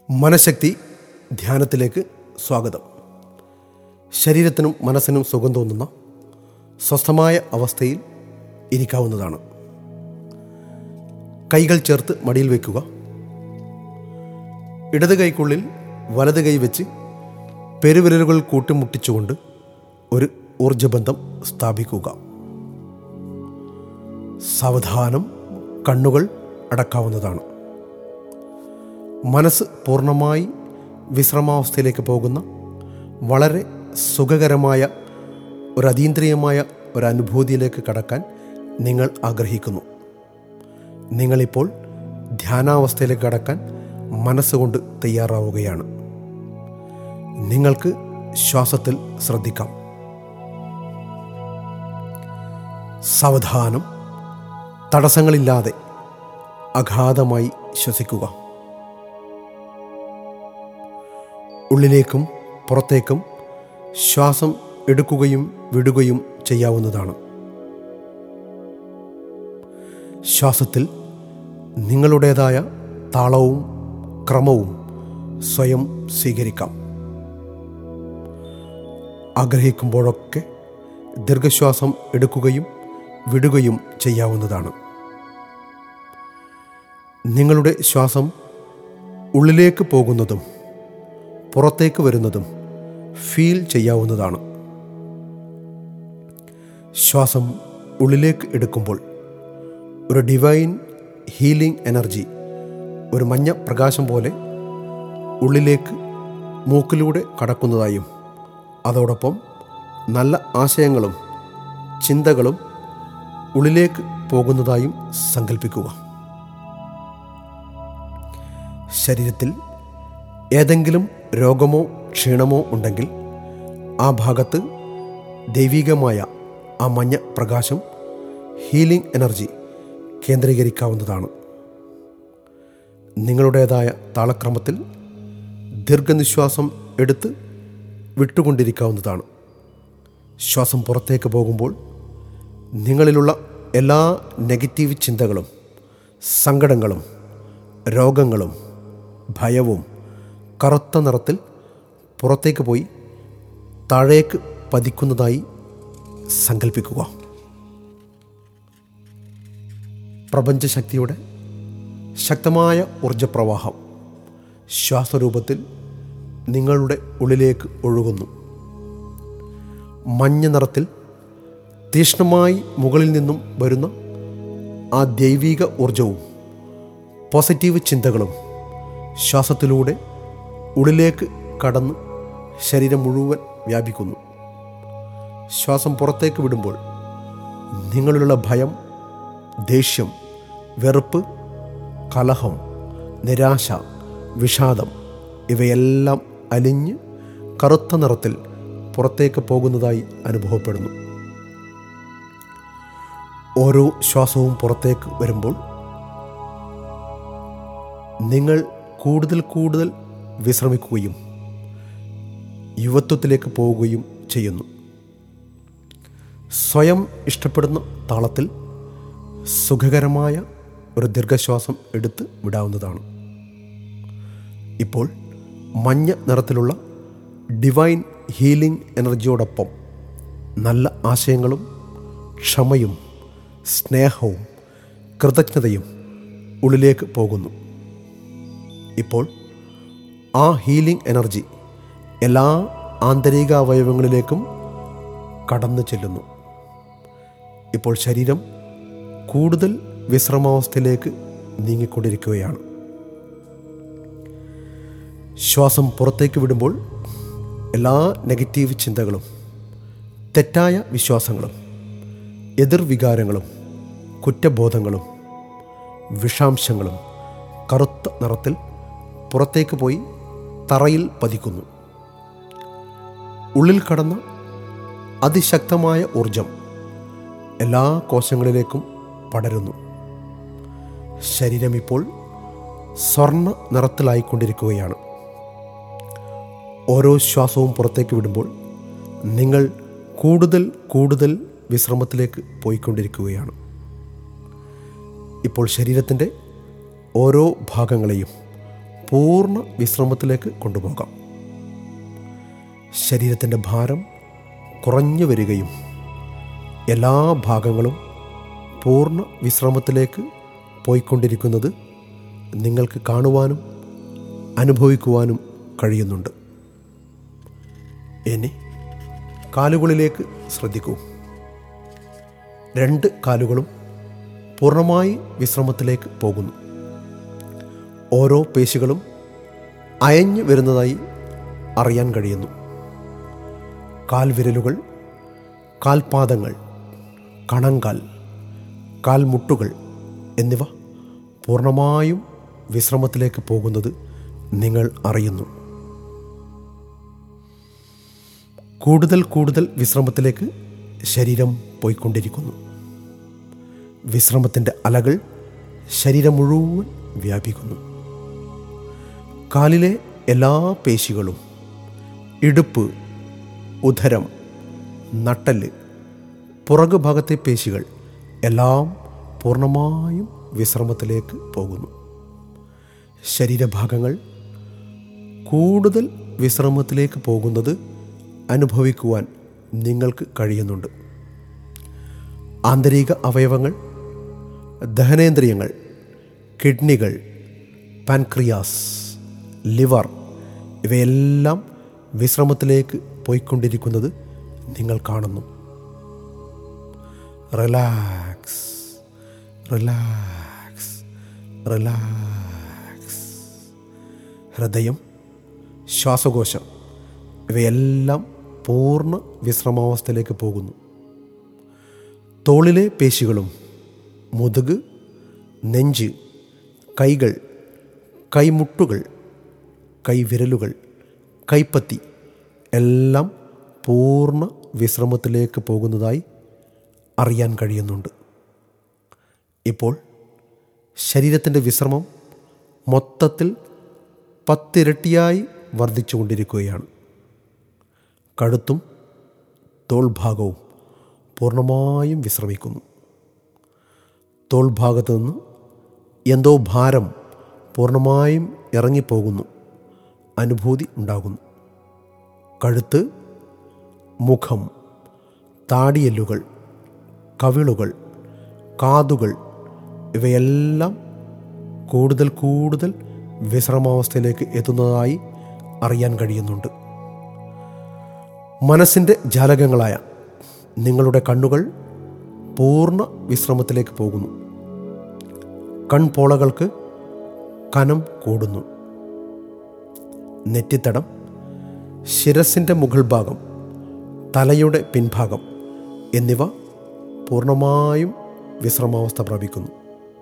മനഃശക്തി ധ്യാനത്തിലേക്ക് സ്വാഗതം ശരീരത്തിനും മനസ്സിനും സുഖം തോന്നുന്ന സ്വസ്ഥമായ അവസ്ഥയിൽ ഇരിക്കാവുന്നതാണ് കൈകൾ ചേർത്ത് മടിയിൽ വയ്ക്കുക ഇടത് കൈക്കുള്ളിൽ വലത് കൈ വെച്ച് പെരുവിരലുകൾ കൂട്ടിമുട്ടിച്ചുകൊണ്ട് ഒരു ഊർജബന്ധം സ്ഥാപിക്കുക സാവധാനം കണ്ണുകൾ അടക്കാവുന്നതാണ് മനസ്സ് പൂർണ്ണമായി വിശ്രമാവസ്ഥയിലേക്ക് പോകുന്ന വളരെ സുഖകരമായ ഒരു അതീന്ദ്രിയമായ ഒരു അനുഭൂതിയിലേക്ക് കടക്കാൻ നിങ്ങൾ ആഗ്രഹിക്കുന്നു നിങ്ങളിപ്പോൾ ധ്യാനാവസ്ഥയിലേക്ക് കടക്കാൻ മനസ്സുകൊണ്ട് തയ്യാറാവുകയാണ് നിങ്ങൾക്ക് ശ്വാസത്തിൽ ശ്രദ്ധിക്കാം സാവധാനം തടസ്സങ്ങളില്ലാതെ അഗാധമായി ശ്വസിക്കുക ഉള്ളിലേക്കും പുറത്തേക്കും ശ്വാസം എടുക്കുകയും വിടുകയും ചെയ്യാവുന്നതാണ് ശ്വാസത്തിൽ നിങ്ങളുടേതായ താളവും ക്രമവും സ്വയം സ്വീകരിക്കാം ആഗ്രഹിക്കുമ്പോഴൊക്കെ ദീർഘശ്വാസം എടുക്കുകയും വിടുകയും ചെയ്യാവുന്നതാണ് നിങ്ങളുടെ ശ്വാസം ഉള്ളിലേക്ക് പോകുന്നതും പുറത്തേക്ക് വരുന്നതും ഫീൽ ചെയ്യാവുന്നതാണ് ശ്വാസം ഉള്ളിലേക്ക് എടുക്കുമ്പോൾ ഒരു ഡിവൈൻ ഹീലിംഗ് എനർജി ഒരു മഞ്ഞ പ്രകാശം പോലെ ഉള്ളിലേക്ക് മൂക്കിലൂടെ കടക്കുന്നതായും അതോടൊപ്പം നല്ല ആശയങ്ങളും ചിന്തകളും ഉള്ളിലേക്ക് പോകുന്നതായും സങ്കല്പിക്കുക ശരീരത്തിൽ ഏതെങ്കിലും രോഗമോ ക്ഷീണമോ ഉണ്ടെങ്കിൽ ആ ഭാഗത്ത് ദൈവികമായ ആ മഞ്ഞ പ്രകാശം ഹീലിംഗ് എനർജി കേന്ദ്രീകരിക്കാവുന്നതാണ് നിങ്ങളുടേതായ താളക്രമത്തിൽ ദീർഘനിശ്വാസം എടുത്ത് വിട്ടുകൊണ്ടിരിക്കാവുന്നതാണ് ശ്വാസം പുറത്തേക്ക് പോകുമ്പോൾ നിങ്ങളിലുള്ള എല്ലാ നെഗറ്റീവ് ചിന്തകളും സങ്കടങ്ങളും രോഗങ്ങളും ഭയവും കറുത്ത നിറത്തിൽ പുറത്തേക്ക് പോയി താഴേക്ക് പതിക്കുന്നതായി സങ്കല്പിക്കുക പ്രപഞ്ചശക്തിയുടെ ശക്തമായ ഊർജപ്രവാഹം ശ്വാസരൂപത്തിൽ നിങ്ങളുടെ ഉള്ളിലേക്ക് ഒഴുകുന്നു മഞ്ഞ നിറത്തിൽ തീക്ഷ്ണമായി മുകളിൽ നിന്നും വരുന്ന ആ ദൈവിക ഊർജവും പോസിറ്റീവ് ചിന്തകളും ശ്വാസത്തിലൂടെ ഉള്ളിലേക്ക് കടന്ന് ശരീരം മുഴുവൻ വ്യാപിക്കുന്നു ശ്വാസം പുറത്തേക്ക് വിടുമ്പോൾ നിങ്ങളിലുള്ള ഭയം ദേഷ്യം വെറുപ്പ് കലഹം നിരാശ വിഷാദം ഇവയെല്ലാം അലിഞ്ഞ് കറുത്ത നിറത്തിൽ പുറത്തേക്ക് പോകുന്നതായി അനുഭവപ്പെടുന്നു ഓരോ ശ്വാസവും പുറത്തേക്ക് വരുമ്പോൾ നിങ്ങൾ കൂടുതൽ കൂടുതൽ വിശ്രമിക്കുകയും യുവത്വത്തിലേക്ക് പോവുകയും ചെയ്യുന്നു സ്വയം ഇഷ്ടപ്പെടുന്ന താളത്തിൽ സുഖകരമായ ഒരു ദീർഘശ്വാസം എടുത്ത് വിടാവുന്നതാണ് ഇപ്പോൾ മഞ്ഞ നിറത്തിലുള്ള ഡിവൈൻ ഹീലിംഗ് എനർജിയോടൊപ്പം നല്ല ആശയങ്ങളും ക്ഷമയും സ്നേഹവും കൃതജ്ഞതയും ഉള്ളിലേക്ക് പോകുന്നു ഇപ്പോൾ ആ ഹീലിംഗ് എനർജി എല്ലാ ആന്തരിക അവയവങ്ങളിലേക്കും കടന്നു ചെല്ലുന്നു ഇപ്പോൾ ശരീരം കൂടുതൽ വിശ്രമാവസ്ഥയിലേക്ക് നീങ്ങിക്കൊണ്ടിരിക്കുകയാണ് ശ്വാസം പുറത്തേക്ക് വിടുമ്പോൾ എല്ലാ നെഗറ്റീവ് ചിന്തകളും തെറ്റായ വിശ്വാസങ്ങളും എതിർവികാരങ്ങളും കുറ്റബോധങ്ങളും വിഷാംശങ്ങളും കറുത്ത നിറത്തിൽ പുറത്തേക്ക് പോയി തറയിൽ പതിക്കുന്നു ഉള്ളിൽ കടന്ന അതിശക്തമായ ഊർജം എല്ലാ കോശങ്ങളിലേക്കും പടരുന്നു ശരീരം ഇപ്പോൾ സ്വർണ്ണ നിറത്തിലായിക്കൊണ്ടിരിക്കുകയാണ് ഓരോ ശ്വാസവും പുറത്തേക്ക് വിടുമ്പോൾ നിങ്ങൾ കൂടുതൽ കൂടുതൽ വിശ്രമത്തിലേക്ക് പോയിക്കൊണ്ടിരിക്കുകയാണ് ഇപ്പോൾ ശരീരത്തിൻ്റെ ഓരോ ഭാഗങ്ങളെയും പൂർണ്ണ വിശ്രമത്തിലേക്ക് കൊണ്ടുപോകാം ശരീരത്തിൻ്റെ ഭാരം കുറഞ്ഞു വരികയും എല്ലാ ഭാഗങ്ങളും പൂർണ്ണ വിശ്രമത്തിലേക്ക് പോയിക്കൊണ്ടിരിക്കുന്നത് നിങ്ങൾക്ക് കാണുവാനും അനുഭവിക്കുവാനും കഴിയുന്നുണ്ട് ഇനി കാലുകളിലേക്ക് ശ്രദ്ധിക്കൂ രണ്ട് കാലുകളും പൂർണ്ണമായി വിശ്രമത്തിലേക്ക് പോകുന്നു ഓരോ പേശികളും അയഞ്ഞു വരുന്നതായി അറിയാൻ കഴിയുന്നു കാൽവിരലുകൾ കാൽപാദങ്ങൾ കണങ്കാൽ കാൽമുട്ടുകൾ എന്നിവ പൂർണ്ണമായും വിശ്രമത്തിലേക്ക് പോകുന്നത് നിങ്ങൾ അറിയുന്നു കൂടുതൽ കൂടുതൽ വിശ്രമത്തിലേക്ക് ശരീരം പോയിക്കൊണ്ടിരിക്കുന്നു വിശ്രമത്തിൻ്റെ അലകൾ ശരീരം മുഴുവൻ വ്യാപിക്കുന്നു കാലിലെ എല്ലാ പേശികളും ഇടുപ്പ് ഉദരം നട്ടല് പുറകു ഭാഗത്തെ പേശികൾ എല്ലാം പൂർണ്ണമായും വിശ്രമത്തിലേക്ക് പോകുന്നു ശരീരഭാഗങ്ങൾ കൂടുതൽ വിശ്രമത്തിലേക്ക് പോകുന്നത് അനുഭവിക്കുവാൻ നിങ്ങൾക്ക് കഴിയുന്നുണ്ട് ആന്തരിക അവയവങ്ങൾ ദഹനേന്ദ്രിയങ്ങൾ കിഡ്നികൾ പാൻക്രിയാസ് ലിവർ ഇവയെല്ലാം വിശ്രമത്തിലേക്ക് പോയിക്കൊണ്ടിരിക്കുന്നത് നിങ്ങൾ കാണുന്നു റിലാക്സ് റിലാക്സ് റിലാക്സ് ഹൃദയം ശ്വാസകോശം ഇവയെല്ലാം പൂർണ്ണ വിശ്രമാവസ്ഥയിലേക്ക് പോകുന്നു തോളിലെ പേശികളും മുതുക് നെഞ്ച് കൈകൾ കൈമുട്ടുകൾ കൈവിരലുകൾ കൈപ്പത്തി എല്ലാം പൂർണ്ണ വിശ്രമത്തിലേക്ക് പോകുന്നതായി അറിയാൻ കഴിയുന്നുണ്ട് ഇപ്പോൾ ശരീരത്തിൻ്റെ വിശ്രമം മൊത്തത്തിൽ പത്തിരട്ടിയായി വർദ്ധിച്ചുകൊണ്ടിരിക്കുകയാണ് കഴുത്തും തോൾഭാഗവും പൂർണ്ണമായും വിശ്രമിക്കുന്നു തോൾഭാഗത്ത് നിന്ന് എന്തോ ഭാരം പൂർണ്ണമായും ഇറങ്ങിപ്പോകുന്നു അനുഭൂതി ഉണ്ടാകുന്നു കഴുത്ത് മുഖം താടിയെല്ലുകൾ കവിളുകൾ കാതുകൾ ഇവയെല്ലാം കൂടുതൽ കൂടുതൽ വിശ്രമാവസ്ഥയിലേക്ക് എത്തുന്നതായി അറിയാൻ കഴിയുന്നുണ്ട് മനസ്സിൻ്റെ ജാലകങ്ങളായ നിങ്ങളുടെ കണ്ണുകൾ പൂർണ്ണ വിശ്രമത്തിലേക്ക് പോകുന്നു കൺപോളകൾക്ക് കനം കൂടുന്നു നെറ്റിത്തടം ശിരസിൻ്റെ മുകൾ ഭാഗം തലയുടെ പിൻഭാഗം എന്നിവ പൂർണ്ണമായും വിശ്രമാവസ്ഥ പ്രാപിക്കുന്നു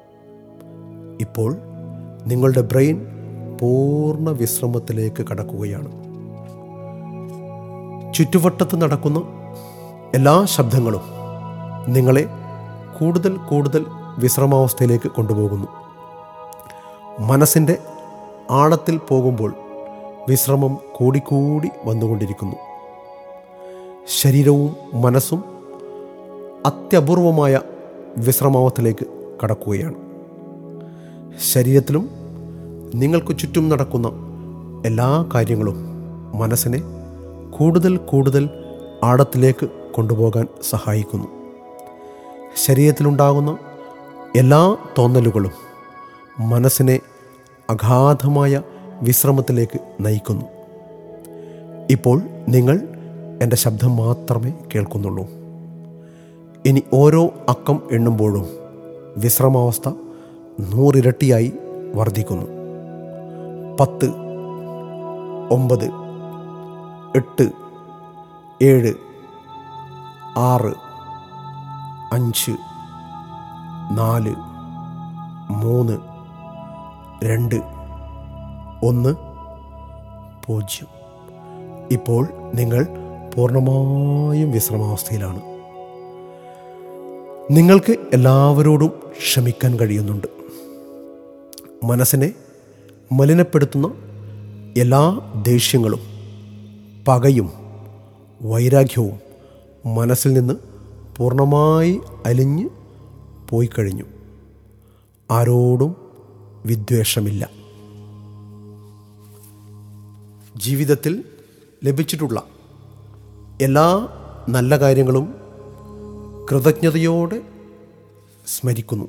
ഇപ്പോൾ നിങ്ങളുടെ ബ്രെയിൻ പൂർണ്ണ വിശ്രമത്തിലേക്ക് കടക്കുകയാണ് ചുറ്റുവട്ടത്ത് നടക്കുന്ന എല്ലാ ശബ്ദങ്ങളും നിങ്ങളെ കൂടുതൽ കൂടുതൽ വിശ്രമാവസ്ഥയിലേക്ക് കൊണ്ടുപോകുന്നു മനസ്സിൻ്റെ ആഴത്തിൽ പോകുമ്പോൾ വിശ്രമം കൂടിക്കൂടി വന്നുകൊണ്ടിരിക്കുന്നു ശരീരവും മനസ്സും അത്യപൂർവമായ വിശ്രമാവസ്ഥയിലേക്ക് കടക്കുകയാണ് ശരീരത്തിലും നിങ്ങൾക്ക് ചുറ്റും നടക്കുന്ന എല്ലാ കാര്യങ്ങളും മനസ്സിനെ കൂടുതൽ കൂടുതൽ ആഴത്തിലേക്ക് കൊണ്ടുപോകാൻ സഹായിക്കുന്നു ശരീരത്തിലുണ്ടാകുന്ന എല്ലാ തോന്നലുകളും മനസ്സിനെ അഗാധമായ വിശ്രമത്തിലേക്ക് നയിക്കുന്നു ഇപ്പോൾ നിങ്ങൾ എൻ്റെ ശബ്ദം മാത്രമേ കേൾക്കുന്നുള്ളൂ ഇനി ഓരോ അക്കം എണ്ണുമ്പോഴും വിശ്രമാവസ്ഥ നൂറിരട്ടിയായി വർദ്ധിക്കുന്നു പത്ത് ഒമ്പത് എട്ട് ഏഴ് ആറ് അഞ്ച് നാല് മൂന്ന് രണ്ട് ഒന്ന് പൂജ്യം ഇപ്പോൾ നിങ്ങൾ പൂർണ്ണമായും വിശ്രമാവസ്ഥയിലാണ് നിങ്ങൾക്ക് എല്ലാവരോടും ക്ഷമിക്കാൻ കഴിയുന്നുണ്ട് മനസ്സിനെ മലിനപ്പെടുത്തുന്ന എല്ലാ ദേഷ്യങ്ങളും പകയും വൈരാഗ്യവും മനസ്സിൽ നിന്ന് പൂർണ്ണമായി അലിഞ്ഞ് പോയി കഴിഞ്ഞു ആരോടും വിദ്വേഷമില്ല ജീവിതത്തിൽ ലഭിച്ചിട്ടുള്ള എല്ലാ നല്ല കാര്യങ്ങളും കൃതജ്ഞതയോടെ സ്മരിക്കുന്നു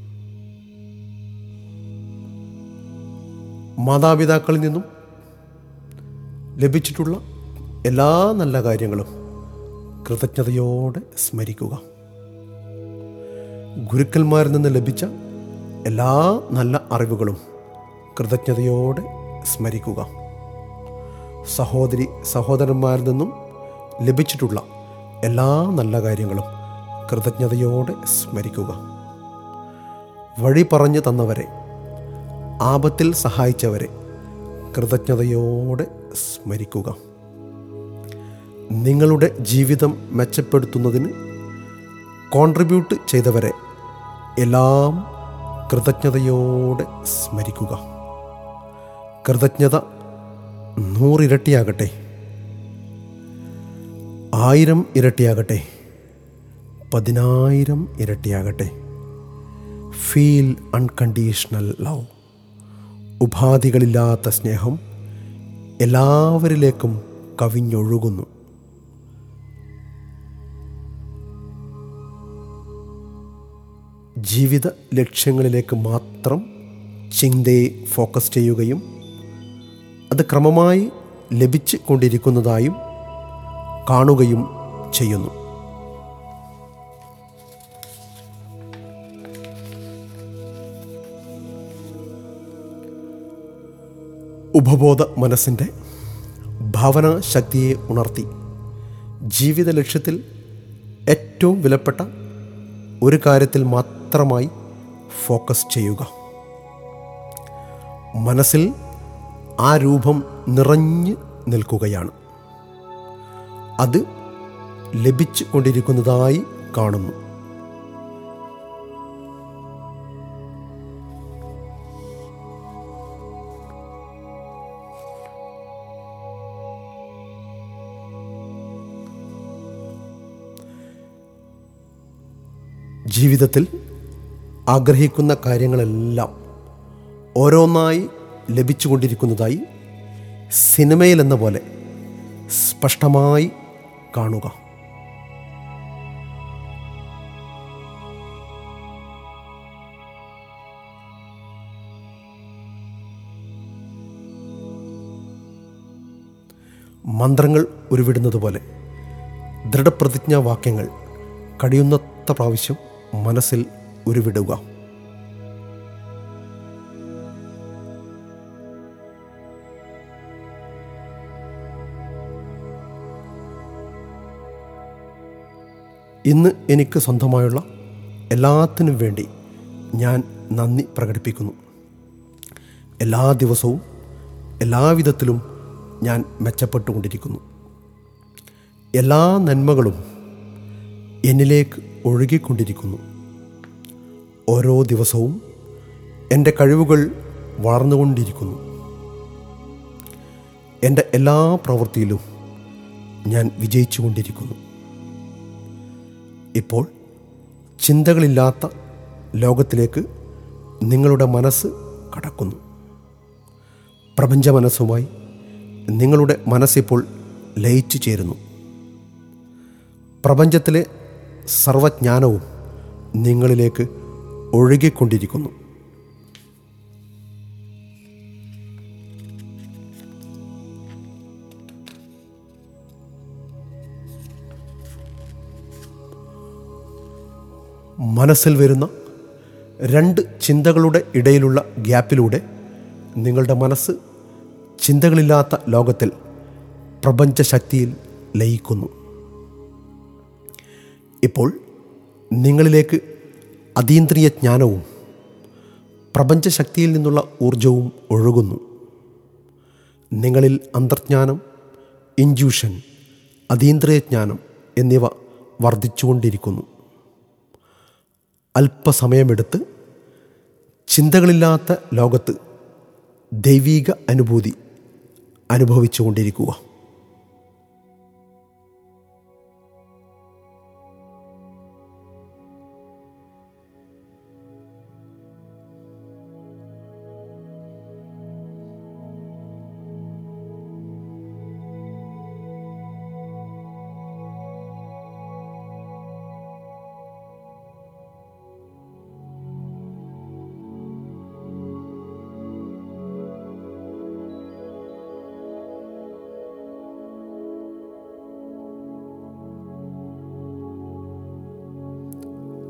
മാതാപിതാക്കളിൽ നിന്നും ലഭിച്ചിട്ടുള്ള എല്ലാ നല്ല കാര്യങ്ങളും കൃതജ്ഞതയോടെ സ്മരിക്കുക ഗുരുക്കന്മാരിൽ നിന്ന് ലഭിച്ച എല്ലാ നല്ല അറിവുകളും കൃതജ്ഞതയോടെ സ്മരിക്കുക സഹോദരി സഹോദരന്മാരിൽ നിന്നും ലഭിച്ചിട്ടുള്ള എല്ലാ നല്ല കാര്യങ്ങളും കൃതജ്ഞതയോടെ സ്മരിക്കുക വഴി പറഞ്ഞു തന്നവരെ ആപത്തിൽ സഹായിച്ചവരെ കൃതജ്ഞതയോടെ സ്മരിക്കുക നിങ്ങളുടെ ജീവിതം മെച്ചപ്പെടുത്തുന്നതിന് കോൺട്രിബ്യൂട്ട് ചെയ്തവരെ എല്ലാം കൃതജ്ഞതയോടെ സ്മരിക്കുക കൃതജ്ഞത നൂറിരട്ടിയാകട്ടെ ആയിരം ഇരട്ടിയാകട്ടെ പതിനായിരം ഇരട്ടിയാകട്ടെ ഫീൽ അൺകണ്ടീഷണൽ ലവ് ഉപാധികളില്ലാത്ത സ്നേഹം എല്ലാവരിലേക്കും കവിഞ്ഞൊഴുകുന്നു ജീവിത ലക്ഷ്യങ്ങളിലേക്ക് മാത്രം ചിന്തയെ ഫോക്കസ് ചെയ്യുകയും അത് ക്രമമായി ലഭിച്ചു കൊണ്ടിരിക്കുന്നതായും കാണുകയും ചെയ്യുന്നു ഉപബോധ മനസ്സിൻ്റെ ഭാവനാ ശക്തിയെ ഉണർത്തി ജീവിത ലക്ഷ്യത്തിൽ ഏറ്റവും വിലപ്പെട്ട ഒരു കാര്യത്തിൽ മാത്രമായി ഫോക്കസ് ചെയ്യുക മനസ്സിൽ ആ രൂപം നിറഞ്ഞു നിൽക്കുകയാണ് അത് ലഭിച്ചു കൊണ്ടിരിക്കുന്നതായി കാണുന്നു ജീവിതത്തിൽ ആഗ്രഹിക്കുന്ന കാര്യങ്ങളെല്ലാം ഓരോന്നായി ലഭിച്ചുകൊണ്ടിരിക്കുന്നതായി സിനിമയിലെന്ന പോലെ സ്പഷ്ടമായി കാണുക മന്ത്രങ്ങൾ ഉരുവിടുന്നത് പോലെ ദൃഢപ്രതിജ്ഞാ വാക്യങ്ങൾ കഴിയുന്നത്ര പ്രാവശ്യം മനസ്സിൽ ഉരുവിടുക ഇന്ന് എനിക്ക് സ്വന്തമായുള്ള എല്ലാത്തിനും വേണ്ടി ഞാൻ നന്ദി പ്രകടിപ്പിക്കുന്നു എല്ലാ ദിവസവും എല്ലാവിധത്തിലും ഞാൻ മെച്ചപ്പെട്ടുകൊണ്ടിരിക്കുന്നു എല്ലാ നന്മകളും എന്നിലേക്ക് ഒഴുകിക്കൊണ്ടിരിക്കുന്നു ഓരോ ദിവസവും എൻ്റെ കഴിവുകൾ വളർന്നുകൊണ്ടിരിക്കുന്നു എൻ്റെ എല്ലാ പ്രവൃത്തിയിലും ഞാൻ വിജയിച്ചുകൊണ്ടിരിക്കുന്നു ഇപ്പോൾ ചിന്തകളില്ലാത്ത ലോകത്തിലേക്ക് നിങ്ങളുടെ മനസ്സ് കടക്കുന്നു പ്രപഞ്ച മനസ്സുമായി നിങ്ങളുടെ മനസ്സിപ്പോൾ ലയിച്ചു ചേരുന്നു പ്രപഞ്ചത്തിലെ സർവജ്ഞാനവും നിങ്ങളിലേക്ക് ഒഴുകിക്കൊണ്ടിരിക്കുന്നു മനസ്സിൽ വരുന്ന രണ്ട് ചിന്തകളുടെ ഇടയിലുള്ള ഗ്യാപ്പിലൂടെ നിങ്ങളുടെ മനസ്സ് ചിന്തകളില്ലാത്ത ലോകത്തിൽ പ്രപഞ്ചശക്തിയിൽ ലയിക്കുന്നു ഇപ്പോൾ നിങ്ങളിലേക്ക് അതീന്ദ്രിയ ജ്ഞാനവും പ്രപഞ്ചശക്തിയിൽ നിന്നുള്ള ഊർജവും ഒഴുകുന്നു നിങ്ങളിൽ അന്തർജ്ഞാനം ഇൻറ്റ്യൂഷൻ അതീന്ദ്രിയ ജ്ഞാനം എന്നിവ വർദ്ധിച്ചുകൊണ്ടിരിക്കുന്നു അല്പസമയമെടുത്ത് ചിന്തകളില്ലാത്ത ലോകത്ത് ദൈവീക അനുഭൂതി അനുഭവിച്ചുകൊണ്ടിരിക്കുക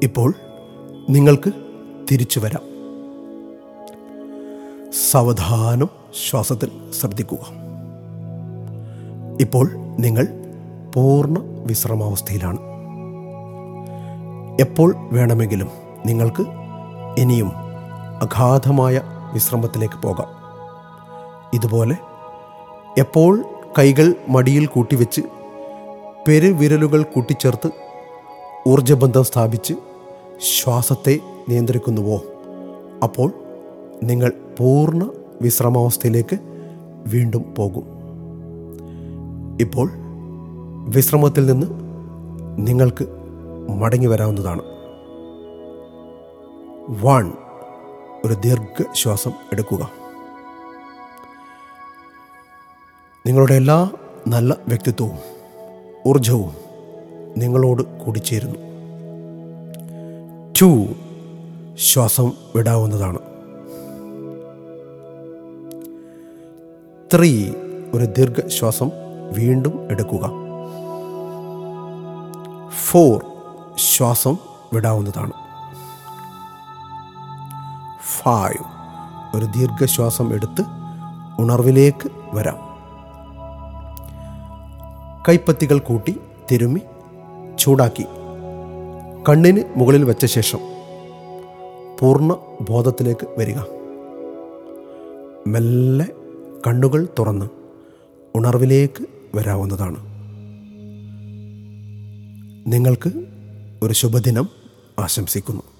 ഇപ്പോൾ നിങ്ങൾക്ക് തിരിച്ചു വരാം സാവധാനം ശ്വാസത്തിൽ ശ്രദ്ധിക്കുക ഇപ്പോൾ നിങ്ങൾ പൂർണ്ണ വിശ്രമാവസ്ഥയിലാണ് എപ്പോൾ വേണമെങ്കിലും നിങ്ങൾക്ക് ഇനിയും അഗാധമായ വിശ്രമത്തിലേക്ക് പോകാം ഇതുപോലെ എപ്പോൾ കൈകൾ മടിയിൽ കൂട്ടിവെച്ച് പെരുവിരലുകൾ കൂട്ടിച്ചേർത്ത് ഊർജബന്ധം സ്ഥാപിച്ച് ശ്വാസത്തെ നിയന്ത്രിക്കുന്നുവോ അപ്പോൾ നിങ്ങൾ പൂർണ്ണ വിശ്രമാവസ്ഥയിലേക്ക് വീണ്ടും പോകും ഇപ്പോൾ വിശ്രമത്തിൽ നിന്ന് നിങ്ങൾക്ക് മടങ്ങി വരാവുന്നതാണ് വൺ ഒരു ദീർഘശ്വാസം എടുക്കുക നിങ്ങളുടെ എല്ലാ നല്ല വ്യക്തിത്വവും ഊർജവും നിങ്ങളോട് കൂടിച്ചേരുന്നു ടു ശ്വാസം വിടാവുന്നതാണ് ത്രീ ഒരു ദീർഘശ്വാസം വീണ്ടും എടുക്കുക ഫോർ ശ്വാസം വിടാവുന്നതാണ് ഫൈവ് ഒരു ദീർഘശ്വാസം എടുത്ത് ഉണർവിലേക്ക് വരാം കൈപ്പത്തികൾ കൂട്ടി തിരുമ്മി ചൂടാക്കി കണ്ണിന് മുകളിൽ വെച്ച ശേഷം പൂർണ്ണ ബോധത്തിലേക്ക് വരിക മെല്ലെ കണ്ണുകൾ തുറന്ന് ഉണർവിലേക്ക് വരാവുന്നതാണ് നിങ്ങൾക്ക് ഒരു ശുഭദിനം ആശംസിക്കുന്നു